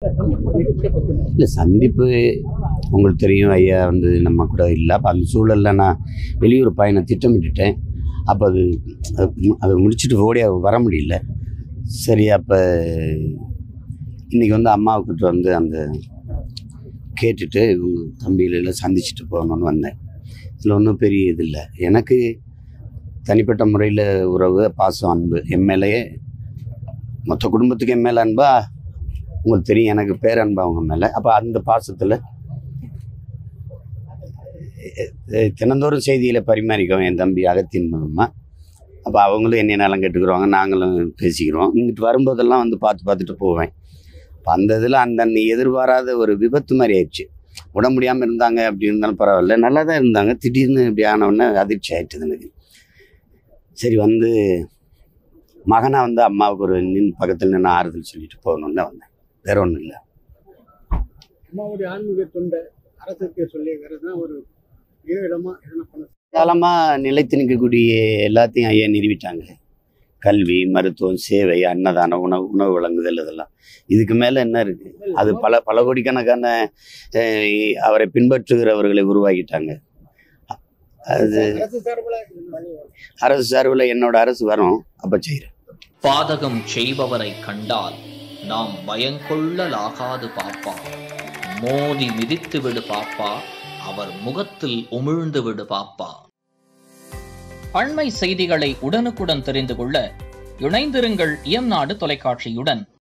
இல்லை சந்திப்பு உங்களுக்கு தெரியும் ஐயா வந்து நம்ம கூட இல்லை அப்போ அந்த சூழலில் நான் வெளியூர் பயணம் திட்டமிட்டுட்டேன் அப்போ அது அது மு- அதை முடிச்சுட்டு ஓடி வர முடியல சரி அப்போ இன்றைக்கி வந்து அம்மாவுக்கிட்ட வந்து அந்த கேட்டுட்டு இவங்க தம்பிகளெல்லாம் சந்திச்சுட்டு போகணுன்னு வந்தேன் இதில் ஒன்றும் பெரிய இது இல்லை எனக்கு தனிப்பட்ட முறையில் உறவு பாசம் அன்பு என் மேலேயே மொத்த குடும்பத்துக்கு என் மேலே அன்பா உங்களுக்கு தெரியும் எனக்கு பேரன்பா அவங்க மேலே அப்போ அந்த பாசத்தில் தினந்தோறும் செய்தியில் பரிமாறிக்குவோம் என் தம்பி அகத்தின் மூலமாக அப்போ அவங்களும் என்னை நலம் கேட்டுக்கிறோங்க நாங்களும் பேசிக்கிறோம் இங்கிட்டு வரும்போதெல்லாம் வந்து பார்த்து பார்த்துட்டு போவேன் அப்போ அந்த இதில் அந்த நீ எதிர்பாராத ஒரு விபத்து மாதிரி ஆயிடுச்சு உடம்பு முடியாமல் இருந்தாங்க அப்படி இருந்தாலும் பரவாயில்ல நல்லா தான் இருந்தாங்க திடீர்னு இப்படி ஆனவுடனே அதிர்ச்சி ஆயிட்டுது எனக்கு சரி வந்து மகனாக வந்து அம்மாவுக்கு ஒரு நின் பக்கத்தில் நின்று ஆறுதல் சொல்லிட்டு போகணுன்னு தான் வந்தேன் வேற ஒன்றும் இல்லை அம்மாவுடைய ஆன்மீக தொண்டை அரசுக்கு சொல்லி தான் ஒரு இரு இடமா எதனா பண்ண காலமாக நிலைத்து நிற்கக்கூடிய எல்லாத்தையும் ஐயா நிறுவிட்டாங்க கல்வி மருத்துவம் சேவை அன்னதானம் உணவு உணவு வழங்குதல் இதெல்லாம் இதுக்கு மேலே என்ன இருக்குது அது பல பல கோடிக்கணக்கான அஹ், அவரை பின்பற்றுகிறவர்களை உருவாக்கிட்டாங்க அது அரசு சார்பில் அரசு சார்பில் என்னோட அரசு வரும் அப்போ செய்கிறேன் பாதகம் செய்பவரை கண்டால் நாம் பயங்கொள்ளலாகாது பாப்பா மோதி மிதித்து விடு பாப்பா அவர் முகத்தில் உமிழ்ந்து விடு பாப்பா அண்மை செய்திகளை உடனுக்குடன் தெரிந்து கொள்ள இணைந்திருங்கள் இயம்நாடு தொலைக்காட்சியுடன்